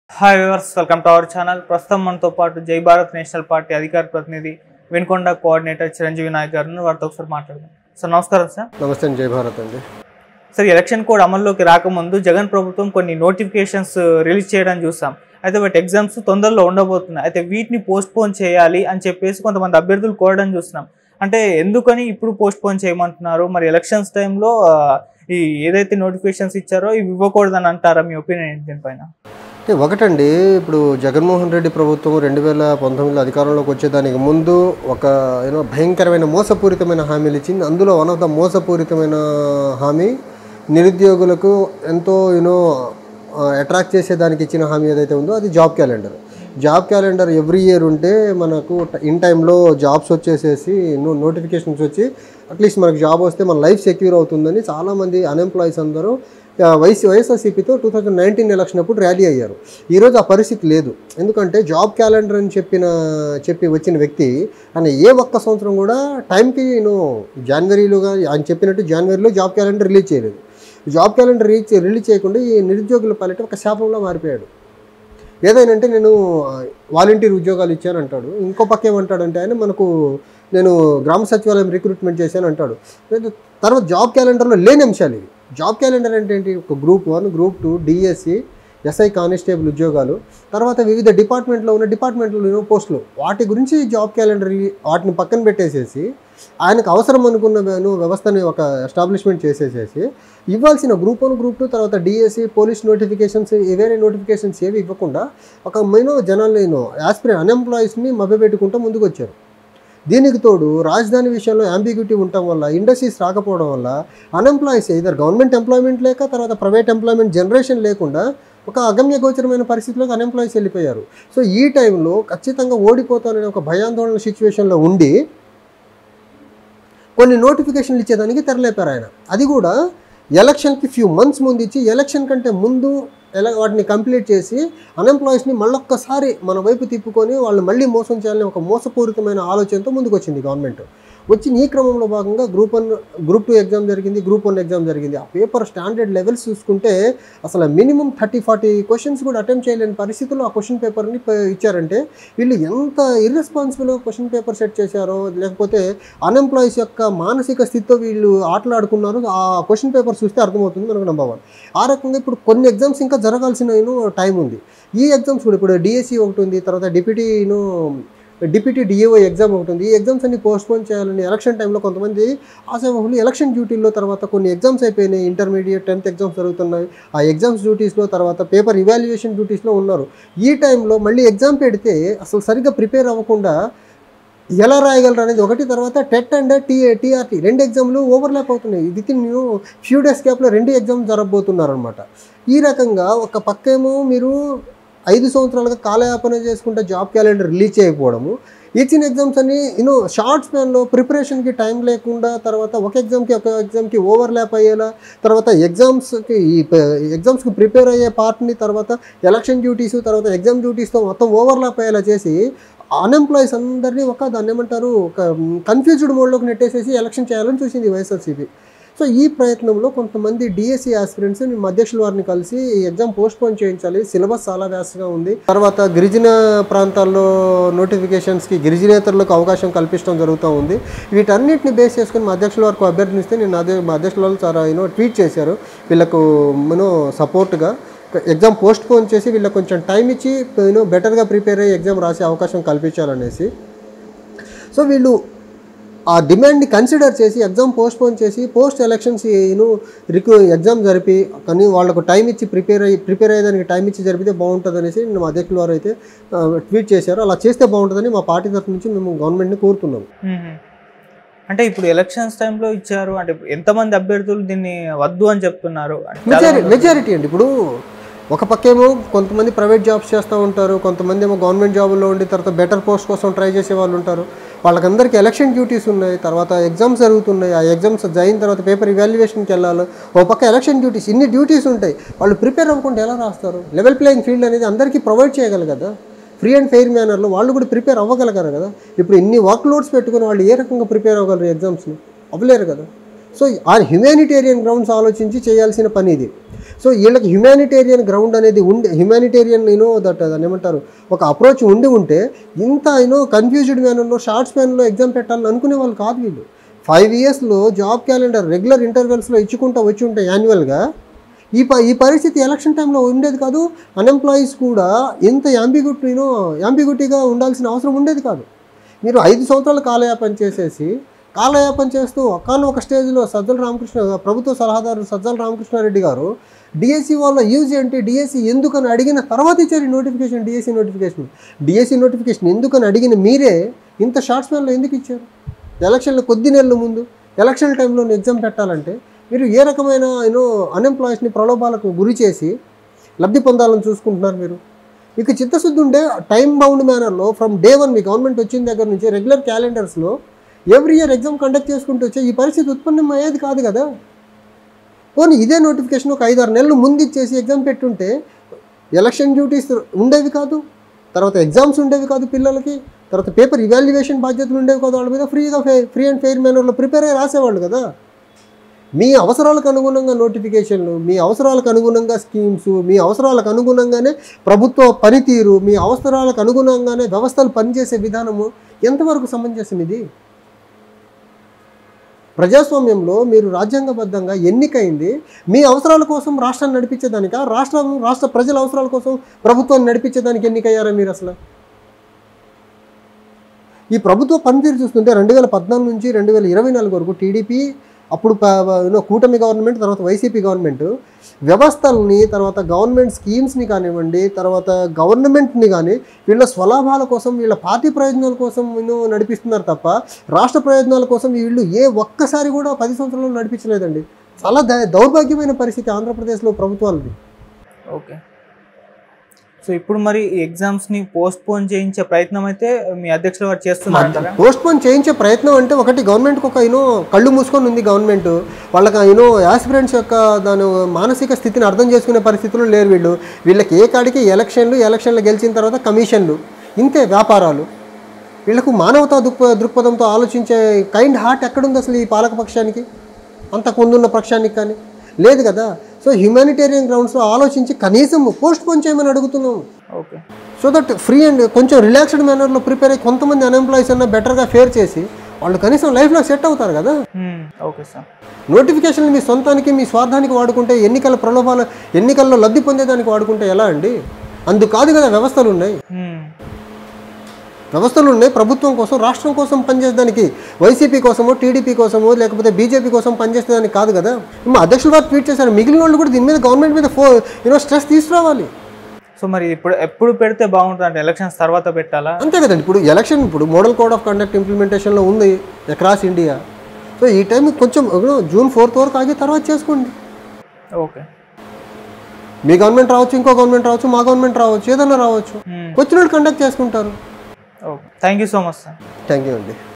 Hi viewers welcome to our channel ప్రస్తుతం మనతో పాటు జై భారత్ నేషనల్ పార్టీ అధికార ప్రతినిధి వినుకొండ కోఆర్డినేటర్ చిరంజీవి నాయక్ గారు ఉన్నారు. వారితో ఒకసారి మాట్లాడదాం సార్ నమస్కారం సార్ నమస్తే అండి, జై భారత్ అండి సార్ ఎలక్షన్ కోడ్ అమల్లోకి రాకముందు జగన్ ప్రభుత్వం కొన్ని నోటిఫికేషన్స్ రిలీజ్ చేయడం చూసాం అయితే వాటి ఎగ్జామ్స్ తొందరలో ఉండబోతున్నాయి అయితే వీటిని పోస్ట్ పోన్ చేయాలి అని చెప్పేసి కొంతమంది అభ్యర్థులు కోరడం చూస్తున్నాం అంటే ఎందుకని ఇప్పుడు పోస్ట్ పోన్ చేయమంటున్నారు మరి ఎలక్షన్స్ టైంలో ఈ ఏదైతే నోటిఫికేషన్స్ ఇచ్చారో ఇవి ఇవ్వకూడదని అంటారా మీ ఒపీనియన్ ఏంటి దీనిపైన అంటే ఒకటండి ఇప్పుడు జగన్మోహన్ రెడ్డి ప్రభుత్వం రెండు వేల పంతొమ్మిదిలో అధికారంలోకి వచ్చేదానికి ముందు ఒక యూనో భయంకరమైన మోసపూరితమైన హామీలు ఇచ్చింది అందులో వన్ ఆఫ్ ద మోసపూరితమైన హామీ నిరుద్యోగులకు ఎంతో యూనో అట్రాక్ట్ చేసేదానికి ఇచ్చిన హామీ ఏదైతే ఉందో అది job calendar job calendar every year ఉంటే మనకు ఇన్ టైంలో జాబ్స్ వచ్చేసేసి నో నోటిఫికేషన్స్ వచ్చి అట్లీస్ట్ మనకు జాబ్ వస్తే మన లైఫ్ సెక్యూర్ అవుతుందని చాలామంది అన్ఎంప్లాయీస్ అందరూ ఆ, వైసీ వైఎస్ఆర్సీపీతో టూ థౌజండ్ నైన్టీన్ ఎలక్షన్ అప్పుడు ర్యాలీ అయ్యారు ఈరోజు ఆ పరిస్థితి లేదు ఎందుకంటే జాబ్ క్యాలెండర్ అని చెప్పిన చెప్పి వచ్చిన వ్యక్తి ఆయన ఏ ఒక్క సంవత్సరం కూడా టైంకి నేను జనవరిలోగా ఆయన చెప్పినట్టు జనవరిలో జాబ్ క్యాలెండర్ రిలీజ్ చేయలేదు జాబ్ క్యాలెండర్ రిలీజ్ రిలీజ్ చేయకుండా ఈ నిరుద్యోగుల పాలిట ఒక శాపంలో మారిపోయాడు ఏదైనంటే నేను వాలంటీర్ ఉద్యోగాలు ఇచ్చాను అంటాడు ఇంకో పక్క ఏమంటాడంటే ఆయన మనకు నేను గ్రామ సచివాలయం రిక్రూట్మెంట్ చేశాను అంటాడు లేదు, తర్వాత జాబ్ క్యాలెండర్లో లేని అంశాలు ఇవి జాబ్ క్యాలెండర్ అంటే ఏంటి ఒక group one group two DSC SI constable ఉద్యోగాలు తర్వాత వివిధ డిపార్ట్మెంట్లో ఉన్న డిపార్ట్మెంట్లో ఉన్న పోస్టులు వాటి గురించి జాబ్ క్యాలెండర్ వాటిని పక్కన పెట్టేసేసి ఆయనకు అవసరం అనుకున్న వ్యను- వ్యవస్థని ఒక ఎస్టాబ్లిష్మెంట్ చేసేసేసి ఇవ్వాల్సిన గ్రూప్ వన్ గ్రూప్ టూ తర్వాత డిఎస్సి పోలీస్ నోటిఫికేషన్స్ వేరే నోటిఫికేషన్స్ ఏవి ఇవ్వకుండా ఒక మెయిన్ జనాలు నేను యాస్పిరె అన్ఎంప్లాయీస్ని మభ్యపెట్టుకుంటూ ముందుకు వచ్చారు దీనికి తోడు రాజధాని విషయంలో అంబిగ్యూటీ ఉండటం వల్ల ఇండస్ట్రీస్ రాకపోవడం వల్ల అన్ఎంప్లాయీస్ ఇదర్ గవర్నమెంట్ ఎంప్లాయ్మెంట్ లేక తర్వాత ప్రైవేట్ ఎంప్లాయ్మెంట్ జనరేషన్ లేకుండా ఒక అగమ్య గోచరమైన పరిస్థితిలోకి అన్ఎంప్లాయీస్ వెళ్ళిపోయారు సో ఈ టైంలో ఖచ్చితంగా ఓడిపోతాననే ఒక భయాందోళన సిచ్యువేషన్లో ఉండి కొన్ని నోటిఫికేషన్లు ఇచ్చేదానికి తెరలేపారు ఆయన అది కూడా ఎలక్షన్కి ఫ్యూ మంత్స్ ముందు ఇచ్చి ఎలక్షన్ కంటే ముందు ఎలా వాటిని కంప్లీట్ చేసి అన్ఎంప్లాయీస్ని మళ్ళొక్కసారి మన వైపు తిప్పుకొని వాళ్ళు మళ్ళీ మోసం చేయాలని ఒక మోసపూరితమైన ఆలోచనతో ముందుకు వచ్చింది గవర్నమెంట్ వచ్చిన ఈ క్రమంలో భాగంగా group one group two exam జరిగింది గ్రూప్ వన్ ఎగ్జామ్ జరిగింది ఆ పేపర్ స్టాండర్డ్ లెవెల్స్ చూసుకుంటే అసలు మినిమం థర్టీ ఫార్టీ క్వశ్చన్స్ కూడా అటెంప్ట్ చేయలేని పరిస్థితుల్లో ఆ క్వశ్చన్ పేపర్ని ఇచ్చారంటే వీళ్ళు ఎంత ఇర్రెస్పాన్సిబుల్గా క్వశ్చన్ పేపర్ సెట్ చేశారో లేకపోతే అన్ఎంప్లాయీస్ యొక్క మానసిక స్థితితో వీళ్ళు ఆటలాడుకున్నారు ఆ క్వశ్చన్ పేపర్ చూస్తే అర్థమవుతుంది మనకు నెంబర్ వన్ ఆ రకంగా ఇప్పుడు కొన్ని ఎగ్జామ్స్ ఇంకా జరగాల్సిన టైం ఉంది ఈ ఎగ్జామ్స్ కూడా ఇప్పుడు డిఎస్సి ఒకటి ఉంది తర్వాత డిప్యూటీను డిప్యూటీ డిఏఓ ఎగ్జామ్ ఒకటి ఉంది ఈ ఎగ్జామ్స్ అన్ని పోస్ట్పోన్ చేయాలని ఎలక్షన్ టైంలో కొంతమంది ఆశావహులు ఎలక్షన్ డ్యూటీల్లో తర్వాత కొన్ని ఎగ్జామ్స్ అయిపోయినాయి ఇంటర్మీడియట్ టెన్త్ ఎగ్జామ్స్ జరుగుతున్నాయి ఆ ఎగ్జామ్స్ డ్యూటీస్లో తర్వాత పేపర్ ఇవాల్యుయేషన్ డ్యూటీస్లో ఉన్నారు ఈ టైంలో మళ్ళీ ఎగ్జామ్ పెడితే అసలు సరిగ్గా ప్రిపేర్ అవ్వకుండా ఎలా రాయగలరు అనేది ఒకటి తర్వాత టెట్ అండ్ టీ టీఆర్టీ రెండు ఎగ్జామ్లు ఓవర్లాప్ అవుతున్నాయి విత్ ఇన్ ఫ్యూ డేస్ గ్యాప్లో రెండు ఎగ్జామ్స్ జరగబోతున్నారు అనమాట ఈ రకంగా ఒక పక్కేమో మీరు ఐదు సంవత్సరాలుగా కాలయాపన చేసుకుంటే జాబ్ క్యాలెండర్ రిలీజ్ చేయకపోవడము ఇచ్చిన ఎగ్జామ్స్ అన్ని యూనో షార్ట్ స్పాన్లో ప్రిపరేషన్కి టైం లేకుండా తర్వాత ఒక ఎగ్జామ్కి ఒక ఎగ్జామ్కి ఓవర్లాప్ అయ్యేలా తర్వాత ఎగ్జామ్స్కి ఈ ఎగ్జామ్స్కి ప్రిపేర్ అయ్యే పార్ట్ని తర్వాత ఎలక్షన్ డ్యూటీస్ తర్వాత ఎగ్జామ్ డ్యూటీస్తో మొత్తం ఓవర్లాప్ అయ్యేలా చేసి అన్ఎంప్లాయీస్ అందరినీ ఒక దాన్ని ఏమంటారు ఒక కన్ఫ్యూజ్డ్ మోడ్లోకి నెట్టేసేసి ఎలక్షన్ చేయాలని చూసింది వైఎస్ఆర్సీపీ సో ఈ ప్రయత్నంలో కొంతమంది డిఎస్సి ఆస్పిరెంట్స్ మేము అధ్యక్షుల వారిని కలిసి ఈ ఎగ్జామ్ పోస్ట్ పోన్ చేయించాలి సిలబస్ చాలా వ్యాసంగా ఉంది తర్వాత గిరిజన ప్రాంతాల్లో నోటిఫికేషన్స్కి గిరిజనేతరులకు అవకాశం కల్పించడం జరుగుతూ ఉంది వీటన్నిటిని బేస్ చేసుకుని మా అధ్యక్షుల వారికి అభ్యర్థిస్తే నేను అదే మా అధ్యక్షుల వాళ్ళు చాలా యూనో ట్వీట్ చేశారు వీళ్ళకు యూనో సపోర్ట్గా ఎగ్జామ్ పోస్ట్ పోన్ చేసి వీళ్ళకి కొంచెం టైం ఇచ్చి యూనో బెటర్గా ప్రిపేర్ అయ్యి ఎగ్జామ్ రాసే అవకాశం కల్పించాలనేసి సో వీళ్ళు ఆ డిమాండ్ని కన్సిడర్ చేసి ఎగ్జామ్ పోస్ట్ పోన్ చేసి పోస్ట్ ఎలక్షన్స్ యూనో రిక్రూ ఎగ్జామ్ జరిపి కానీ వాళ్ళకు టైం ఇచ్చి ప్రిపేర్ అయ్యి ప్రిపేర్ అయ్యేదానికి టైం ఇచ్చి జరిపితే బాగుంటుంది అనేసి నేను మా అధ్యక్షుల వారు అయితే ఆ, ట్వీట్ చేశారు అలా చేస్తే బాగుంటుందని మా పార్టీ తరఫు నుంచి మేము గవర్నమెంట్ని కోరుతున్నాం మ్మ్. అంటే ఇప్పుడు ఎలక్షన్స్ టైంలో ఇచ్చారు అంటే ఎంతమంది అభ్యర్థులు దీన్ని వద్దు అని చెప్తున్నారు అంటే చాలా మెజారిటీ మెజారిటీ అండి ఇప్పుడు ఒక పక్కేమో కొంతమంది ప్రైవేట్ జాబ్స్ చేస్తూ ఉంటారు కొంతమంది ఏమో గవర్నమెంట్ జాబుల్లో ఉండి తర్వాత బెటర్ పోస్ట్ కోసం ట్రై చేసే వాళ్ళు ఉంటారు వాళ్ళకందరికీ ఎలక్షన్ డ్యూటీస్ ఉన్నాయి తర్వాత ఎగ్జామ్స్ జరుగుతున్నాయి ఆ ఎగ్జామ్స్ అయిన తర్వాత పేపర్ ఇవాల్యుయేషన్కి వెళ్ళాలి ఓ పక్క ఎలక్షన్ డ్యూటీస్ ఇన్ని డ్యూటీస్ ఉంటాయి వాళ్ళు ప్రిపేర్ అవ్వకుండా ఎలా రాస్తారు లెవెల్ ప్లేయింగ్ ఫీల్డ్ అనేది అందరికీ ప్రొవైడ్ చేయగలరు కదా ఫ్రీ అండ్ ఫెయిర్ మేనర్లో వాళ్ళు కూడా ప్రిపేర్ అవ్వగలగారు కదా ఇప్పుడు ఇన్ని వర్క్ లోడ్స్ పెట్టుకుని వాళ్ళు ఏ రకంగా ప్రిపేర్ అవ్వగలరు ఎగ్జామ్స్ని అవ్వలేరు కదా సో ఆ హ్యుమానిటేరియన్ గ్రౌండ్స్ ఆలోచించి చేయాల్సిన పని ఇది సో వీళ్ళకి హ్యుమానిటేరియన్ గ్రౌండ్ అనేది ఉండి హ్యుమానిటేరియన్ యూనో దట్ దాన్ని ఏమంటారు ఒక అప్రోచ్ ఉండి ఉంటే ఇంత యూనో కన్ఫ్యూజ్డ్ మ్యానర్లో షార్ట్ స్పాన్లో ఎగ్జామ్ పెట్టాలని అనుకునే వాళ్ళు కాదు వీళ్ళు ఫైవ్ ఇయర్స్లో జాబ్ క్యాలెండర్ రెగ్యులర్ ఇంటర్వెల్స్లో ఇచ్చుకుంటూ వచ్చి ఉంటే యాన్యువల్గా ఈ ప ఈ పరిస్థితి ఎలక్షన్ టైంలో ఉండేది కాదు అన్ఎంప్లాయీస్ కూడా ఇంత యాంబిగుటీనో యాంబిగుటీగా ఉండాల్సిన అవసరం ఉండేది కాదు మీరు ఐదు సంవత్సరాలు కాలయాపన చేసేసి కాలయాపన చేస్తూ ఒకానొక స్టేజ్లో సజ్జల రామకృష్ణ ప్రభుత్వ సలహాదారు సజ్జల రామకృష్ణారెడ్డి గారు డిఎస్సి వల్ల యూజ్ ఏంటి డిఎస్సి ఎందుకని అడిగిన తర్వాత ఇచ్చారు notification DSC notification DSC notification ఎందుకని అడిగిన మీరే ఇంత షార్ట్ స్పాన్లో ఎందుకు ఇచ్చారు ఎలక్షన్ల కొద్ది నెలల ముందు ఎలక్షన్ టైంలో ఎగ్జామ్ పెట్టాలంటే మీరు ఏ రకమైన యూనో అన్ఎంప్లాయీస్ని ప్రలోభాలకు గురి చేసి లబ్ధి పొందాలని చూసుకుంటున్నారు మీరు మీకు చిత్తశుద్ధి ఉంటే టైం బౌండ్ మేనర్లో ఫ్రమ్ డే వన్ మీ గవర్నమెంట్ వచ్చిన దగ్గర నుంచి రెగ్యులర్ క్యాలెండర్స్లో ఎవ్రీ ఇయర్ ఎగ్జామ్ కండక్ట్ చేసుకుంటూ వచ్చే ఈ పరిస్థితి ఉత్పన్నం అయ్యేది కాదు కదా పోనీ ఇదే నోటిఫికేషన్ ఒక ఐదారు నెలలు ముందు ఇచ్చేసి ఎగ్జామ్ పెట్టుంటే ఎలక్షన్ డ్యూటీస్ ఉండేవి కాదు తర్వాత ఎగ్జామ్స్ ఉండేవి కాదు పిల్లలకి తర్వాత పేపర్ ఇవాల్యుయేషన్ బాధ్యతలు ఉండేవి కాదు వాళ్ళ మీద ఫ్రీగా ఫ్రీ అండ్ ఫెయిర్ మేనర్లో ప్రిపేర్ అయ్యి రాసేవాళ్ళు కదా మీ అవసరాలకు అనుగుణంగా నోటిఫికేషన్లు మీ అవసరాలకు అనుగుణంగా స్కీమ్స్ మీ అవసరాలకు అనుగుణంగానే ప్రభుత్వ పనితీరు మీ అవసరాలకు అనుగుణంగానే వ్యవస్థలు పనిచేసే విధానము ఎంతవరకు సమంజసం ఇది ప్రజాస్వామ్యంలో మీరు రాజ్యాంగబద్ధంగా ఎన్నికైంది మీ అవసరాల కోసం రాష్ట్రాన్ని నడిపించేదానికా రాష్ట్రం రాష్ట్ర ప్రజల అవసరాల కోసం ప్రభుత్వాన్ని నడిపించేదానికి ఎన్నికయ్యారా మీరు అసలు ఈ ప్రభుత్వ పనితీరు చూస్తుంటే రెండు వేల పద్నాలుగు నుంచి రెండు వేల ఇరవై నాలుగు వరకు టీడీపీ అప్పుడు ప- యూనో కూటమి గవర్నమెంట్ తర్వాత వైసీపీ గవర్నమెంట్ వ్యవస్థల్ని తర్వాత గవర్నమెంట్ స్కీమ్స్ని కానివ్వండి తర్వాత గవర్నమెంట్ని కానీ వీళ్ళ స్వలాభాల కోసం వీళ్ళ పార్టీ ప్రయోజనాల కోసం యూనో నడిపిస్తున్నారు తప్ప రాష్ట్ర ప్రయోజనాల కోసం వీళ్ళు ఏ ఒక్కసారి కూడా పది సంవత్సరాలు నడిపించలేదండి చాలా ద- దౌర్భాగ్యమైన పరిస్థితి ఆంధ్రప్రదేశ్లో ప్రభుత్వాలది ఓకే సో ఇప్పుడు మరి ఈ ఎగ్జామ్స్ని పోస్ట్ పోన్ చేయించే ప్రయత్నం అయితే మీ అధ్యక్షుల వారు చేస్తున్నారంటారా పోస్ట్ పోన్ చేయించే ప్రయత్నం అంటే ఒకటి గవర్నమెంట్కి ఒక యూనో కళ్ళు మూసుకొని ఉంది గవర్నమెంట్ వాళ్ళకి యూనో యాస్పిరెంట్స్ యొక్క దాని మానసిక స్థితిని అర్థం చేసుకునే పరిస్థితుల్లో లేరు వీళ్ళు వీళ్ళకి ఏ కాడికి ఎలక్షన్లు ఎలక్షన్లు గెలిచిన తర్వాత కమిషన్లు ఇంతే వ్యాపారాలు వీళ్ళకు మానవతా దృక్ప దృక్పథంతో ఆలోచించే కైండ్ హార్ట్ ఎక్కడుంది అసలు ఈ పాలక పక్షానికి అంతకు ముందున్న పక్షానికి కానీ లేదు కదా సో హ్యుమానిటేరియన్ గ్రౌండ్స్లో ఆలోచించి కనీసం పోస్ట్ పోన్ చేయమని అడుగుతున్నాం okay so that free and కొంచెం రిలాక్స్డ్ మేనర్లో ప్రిపేర్ అయ్యి కొంతమంది అన్ఎంప్లాయీస్ అన్న బెటర్గా ఫేర్ చేసి వాళ్ళు కనీసం లైఫ్లో సెట్ అవుతారు కదా ఓకే సార్ నోటిఫికేషన్ మీ సొంతానికి మీ స్వార్థానికి వాడుకుంటే ఎన్నికల ప్రలోభాలు ఎన్నికల్లో లబ్ధి పొందేదానికి వాడుకుంటే ఎలా అండి అందుకు కాదు కదా వ్యవస్థలు ఉన్నాయి వ్యవస్థలు ఉన్నాయి ప్రభుత్వం కోసం రాష్ట్రం కోసం పనిచేసేదానికి వైసీపీ కోసమో టీడీపీ కోసమో లేకపోతే బీజేపీ కోసం పనిచేసేదానికి కాదు కదా మా అధ్యక్షులు వారు ట్వీట్ చేశారు మిగిలిన వాళ్ళు కూడా దీని మీద గవర్నమెంట్ మీద ఫో యూనో స్ట్రెస్ తీసుకురావాలి సో మరి ఇప్పుడు ఎప్పుడు పెడితే బాగుంటుంది అంటే ఎలక్షన్స్ తర్వాత పెట్టాలా అంతే కదండి ఇప్పుడు ఎలక్షన్ ఇప్పుడు మోడల్ కోడ్ ఆఫ్ కండక్ట్ ఇంప్లిమెంటేషన్లో ఉంది అక్రాస్ ఇండియా సో ఈ టైం కొంచెం you know, జూన్ ఫోర్త్ వరకు ఆగి తర్వాత చేసుకోండి ఓకే మీ గవర్నమెంట్ రావచ్చు ఇంకో గవర్నమెంట్ రావచ్చు మా గవర్నమెంట్ రావచ్చు ఏదైనా రావచ్చు వచ్చినట్టు కండక్ట్ చేసుకుంటారు okay thank you so much sir thank you అండి